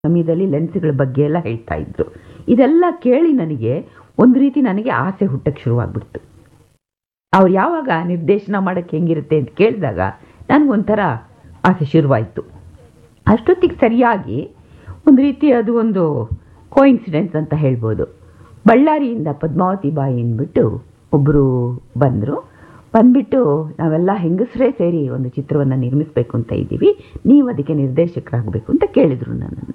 ಸಮಯದಲ್ಲಿ ಲೆನ್ಸ್ಗಳ ಬಗ್ಗೆ ಎಲ್ಲ ಹೇಳ್ತಾ ಇದ್ರು ಇದೆಲ್ಲ ಕೇಳಿ ನನಗೆ ಒಂದು ರೀತಿ ನನಗೆ ಆಸೆ ಹುಟ್ಟಕ್ಕೆ ಶುರುವಾಗ್ಬಿಡ್ತು ಅವ್ರು ಯಾವಾಗ ನಿರ್ದೇಶನ ಮಾಡೋಕ್ಕೆ ಹೆಂಗಿರುತ್ತೆ ಅಂತ ಕೇಳಿದಾಗ ನನಗೊಂಥರ ಆಸೆ ಶುರುವಾಯಿತು ಅಷ್ಟೊತ್ತಿಗೆ ಸರಿಯಾಗಿ ಒಂದು ರೀತಿ ಅದು ಒಂದು ಕೋಇನ್ಸಿಡೆನ್ಸ್ ಅಂತ ಹೇಳ್ಬೋದು ಬಳ್ಳಾರಿಯಿಂದ ಪದ್ಮಾವತಿ ಬಾಯಿ ಅಂದ್ಬಿಟ್ಟು ಒಬ್ಬರು ಬಂದರು ಬಂದ್ಬಿಟ್ಟು ನಾವೆಲ್ಲ ಹೆಂಗಸರೇ ಸೇರಿ ಒಂದು ಚಿತ್ರವನ್ನು ನಿರ್ಮಿಸಬೇಕು ಅಂತ ಇದ್ದೀವಿ ನೀವು ಅದಕ್ಕೆ ನಿರ್ದೇಶಕರಾಗಬೇಕು ಅಂತ ಕೇಳಿದರು ನನ್ನನ್ನು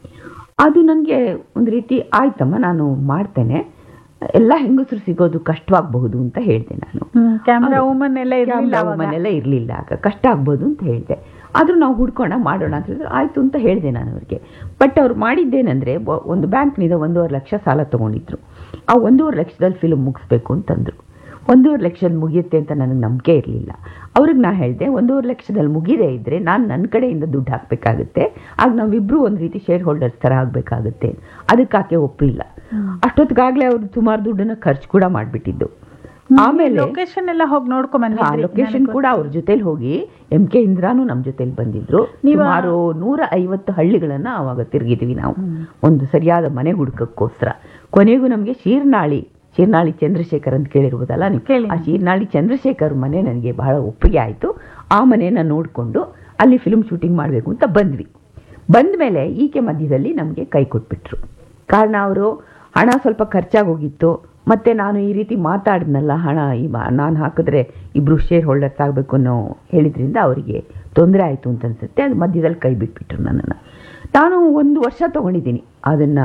ಅದು ನನಗೆ ಒಂದು ರೀತಿ ಆಯ್ತಮ್ಮ ನಾನು ಮಾಡ್ತೇನೆ ಎಲ್ಲ ಹೆಂಗಸರು ಸಿಗೋದು ಕಷ್ಟವಾಗಬಹುದು ಅಂತ ಹೇಳಿದೆ ನಾನು ಕ್ಯಾಮ್ರಾ ಹೌದು. ವುಮನ್ ಎಲ್ಲ ಇರಲಿಲ್ಲ ಕ್ಯಾಮ್ರಾ ಮನೆಲ್ಲ ಇರಲಿಲ್ಲ ಆಗ ಕಷ್ಟ ಆಗ್ಬೋದು ಅಂತ ಹೇಳಿದೆ ಆದರೂ ನಾವು ಹುಡ್ಕೋಣ ಮಾಡೋಣ ಅಂತ ಹೇಳಿದ್ರು ಆಯಿತು ಅಂತ ಹೇಳಿದೆ ನಾನು ಅವ್ರಿಗೆ ಬಟ್ ಅವ್ರು ಮಾಡಿದ್ದೇನೆಂದರೆ ಒಂದು ಬ್ಯಾಂಕ್ನಿಂದ ಒಂದೂವರೆ ಲಕ್ಷ ಸಾಲ ತೊಗೊಂಡಿದ್ರು ಆ ಒಂದೂವರೆ ಲಕ್ಷದಲ್ಲಿ ಫಿಲ್ಮ್ ಮುಗಿಸ್ಬೇಕು ಅಂತಂದರು ಒಂದೂವರೆ ಲಕ್ಷದಲ್ಲಿ ಮುಗಿಯುತ್ತೆ ಅಂತ ನನಗೆ ನಂಬಿಕೆ ಇರಲಿಲ್ಲ ಅವ್ರಿಗೆ ನಾ ಹೇಳಿದೆ ಒಂದೂವರೆ ಲಕ್ಷದಲ್ಲಿ ಮುಗಿದೇ ಇದ್ದರೆ ನಾನು ನನ್ನ ಕಡೆಯಿಂದ ದುಡ್ಡು ಹಾಕಬೇಕಾಗುತ್ತೆ ಆಗ ನಾವಿಬ್ಬರು ಒಂದು ರೀತಿ ಶೇರ್ ಹೋಲ್ಡರ್ಸ್ ಥರ ಆಗಬೇಕಾಗುತ್ತೆ ಅದಕ್ಕೆ ಆಕೆ ಒಪ್ಪಲಿಲ್ಲ ಅಷ್ಟೊತ್ತಿಗಾಗಲೇ ಅವರು ಸುಮಾರು ದುಡ್ಡನ್ನು ಖರ್ಚು ಕೂಡ ಮಾಡಿಬಿಟ್ಟಿದ್ದು ಆಮೇಲೆ ಲೊಕೇಶನ್ ಎಲ್ಲ ಹೋಗಿ ನೋಡ್ಕೊಂಡ್ ಆ ಲೊಕೇಶನ್ ಕೂಡ ಅವ್ರ ಜೊತೆಲಿ ಹೋಗಿ ಎಂ ಕೆ ಇಂದ್ರಾನು ನಮ್ಮ ಜೊತೆಲಿ ಬಂದಿದ್ರು ನೀವು- ಸುಮಾರು ನೂರ ಐವತ್ತು ಹಳ್ಳಿಗಳನ್ನ ಅವಾಗ ತಿರುಗಿದ್ವಿ ನಾವು ಒಂದು ಸರಿಯಾದ ಮನೆ ಹುಡುಕಕ್ಕೋಸ್ಕರ ಕೊನೆಗೂ ನಮಗೆ ಶೀರ್ನಾಳಿ ಶೀರ್ನಾಳಿ ಚಂದ್ರಶೇಖರ್ ಅಂತ ಕೇಳಿರ್ಬೋದಲ್ಲ ನೀವು ಕೇಳಿ. ಆ ಶೀರ್ನಾಳಿ ಚಂದ್ರಶೇಖರ್ ಮನೆ ನನಗೆ ಬಹಳ ಒಪ್ಪಿಗೆ ಆಯಿತು ಆ ಮನೆಯನ್ನು ನೋಡಿಕೊಂಡು ಅಲ್ಲಿ ಫಿಲ್ಮ್ ಶೂಟಿಂಗ್ ಮಾಡಬೇಕು ಅಂತ ಬಂದ್ವಿ ಬಂದ ಮೇಲೆ ಈಕೆ ಮಧ್ಯದಲ್ಲಿ ನಮಗೆ ಕೈ ಕೊಟ್ಬಿಟ್ರು ಕಾರಣ ಅವರು ಹಣ ಸ್ವಲ್ಪ ಖರ್ಚಾಗೋಗಿತ್ತು ಮತ್ತು ನಾನು ಈ ರೀತಿ ಮಾತಾಡಿದ್ನಲ್ಲ ಹಣ ಈ ನಾನು ಹಾಕಿದ್ರೆ ಇಬ್ಬರು ಶೇರ್ ಹೋಲ್ಡರ್ಸ್ ಆಗಬೇಕು ಅನ್ನೋ ಹೇಳಿದ್ರಿಂದ ಅವರಿಗೆ ತೊಂದರೆ ಆಯಿತು ಅಂತ ಅನ್ಸುತ್ತೆ ಅದು ಮಧ್ಯದಲ್ಲಿ ಕೈ ಬಿಟ್ಬಿಟ್ರು ನನ್ನನ್ನು ನಾನು ಒಂದು ವರ್ಷ ತೊಗೊಂಡಿದ್ದೀನಿ ಅದನ್ನು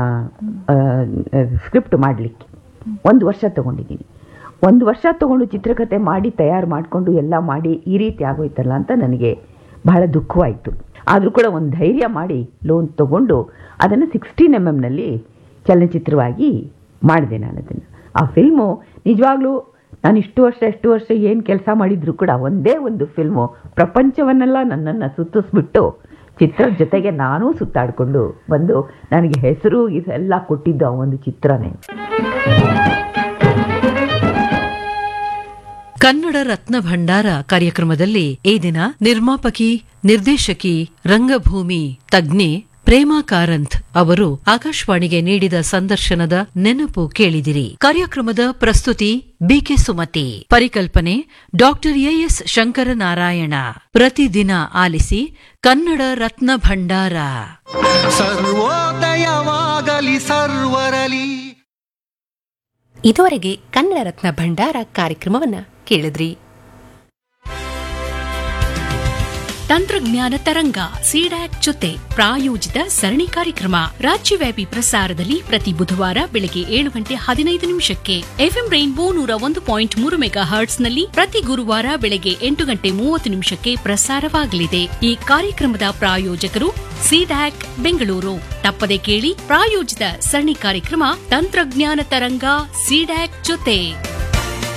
ಸ್ಕ್ರಿಪ್ಟ್ ಮಾಡಲಿಕ್ಕೆ ಒಂದು ವರ್ಷ ತೊಗೊಂಡಿದ್ದೀನಿ ಒಂದು ವರ್ಷ ತೊಗೊಂಡು ಚಿತ್ರಕಥೆ ಮಾಡಿ ತಯಾರು ಮಾಡಿಕೊಂಡು ಎಲ್ಲ ಮಾಡಿ ಈ ರೀತಿ ಆಗೋಯ್ತಲ್ಲ ಅಂತ ನನಗೆ ಬಹಳ ದುಃಖವಾಯಿತು ಆದರೂ ಕೂಡ ಒಂದು ಧೈರ್ಯ ಮಾಡಿ ಲೋನ್ ತೊಗೊಂಡು ಅದನ್ನು ಸಿಕ್ಸ್ಟೀನ್ ಎಮ್ ಎಮ್ನಲ್ಲಿ ಚಲನಚಿತ್ರವಾಗಿ ಮಾಡಿದೆ ನಾನು ಅದನ್ನು ಆ ಫಿಲ್ಮು ನಿಜವಾಗ್ಲೂ ನಾನು ಇಷ್ಟು ವರ್ಷ ಎಷ್ಟು ವರ್ಷ ಏನು ಕೆಲಸ ಮಾಡಿದ್ರು ಕೂಡ ಒಂದೇ ಒಂದು ಫಿಲ್ಮು ಪ್ರಪಂಚವನ್ನೆಲ್ಲ ನನ್ನನ್ನು ಸುತ್ತಿಸ್ಬಿಟ್ಟು ಚಿತ್ರದ ಜೊತೆಗೆ ನಾನೂ ಸುತ್ತಾಡಿಕೊಂಡು ಬಂದು ನನಗೆ ಹೆಸರು ಇದೆಲ್ಲ ಕೊಟ್ಟಿದ್ದು ಆ ಒಂದು ಚಿತ್ರನೇ ಕನ್ನಡ ರತ್ನ ಭಂಡಾರ ಕಾರ್ಯಕ್ರಮದಲ್ಲಿ ಈ ದಿನ ನಿರ್ಮಾಪಕಿ ನಿರ್ದೇಶಕಿ ರಂಗಭೂಮಿ ತಜ್ಞೆ ಪ್ರೇಮಾ ಕಾರಂತ್ ಅವರು ಆಕಾಶವಾಣಿಗೆ ನೀಡಿದ ಸಂದರ್ಶನದ ನೆನಪು ಕೇಳಿದಿರಿ ಕಾರ್ಯಕ್ರಮದ ಪ್ರಸ್ತುತಿ ಬಿಕೆ ಸುಮತಿ ಪರಿಕಲ್ಪನೆ ಡಾಕ್ಟರ್ ಎಎಸ್ ಶಂಕರನಾರಾಯಣ ಪ್ರತಿದಿನ ಆಲಿಸಿ ಕನ್ನಡ ರತ್ನ ಭಂಡಾರ ಸರ್ವೋದಯವಾಗಲಿ ಸರ್ವರಲಿ ಇದುವರೆಗೆ ಕನ್ನಡ ರತ್ನ ಭಂಡಾರ ಕಾರ್ಯಕ್ರಮವನ್ನ ಕೇಳಿದ್ರಿ ತಂತ್ರಜ್ಞಾನ ತರಂಗ ಸಿಡ್ಯಾಕ್ ಜೊತೆ ಪ್ರಾಯೋಜಿತ ಸರಣಿ ಕಾರ್ಯಕ್ರಮ ರಾಜ್ಯವ್ಯಾಪಿ ಪ್ರಸಾರದಲ್ಲಿ ಪ್ರತಿ ಬುಧವಾರ ಬೆಳಗ್ಗೆ ಏಳು ಗಂಟೆ ಹದಿನೈದು ನಿಮಿಷಕ್ಕೆ ಎಫ್ಎಂ ರೈನ್ಬೋ ನೂರ ಒಂದು ಪಾಯಿಂಟ್ ಮೂರು ಮೆಗಾ ಹರ್ಟ್ಸ್ನಲ್ಲಿ ಪ್ರತಿ ಗುರುವಾರ ಬೆಳಗ್ಗೆ ಎಂಟು ಗಂಟೆ ಮೂವತ್ತು ನಿಮಿಷಕ್ಕೆ ಪ್ರಸಾರವಾಗಲಿದೆ ಈ ಕಾರ್ಯಕ್ರಮದ ಪ್ರಾಯೋಜಕರು ಸಿಡ್ಯಾಕ್ ಬೆಂಗಳೂರು ತಪ್ಪದೆ ಕೇಳಿ ಪ್ರಾಯೋಜಿತ ಸರಣಿ ಕಾರ್ಯಕ್ರಮ ತಂತ್ರಜ್ಞಾನ ತರಂಗ ಸಿಡ್ಯಾಕ್ ಜೊತೆ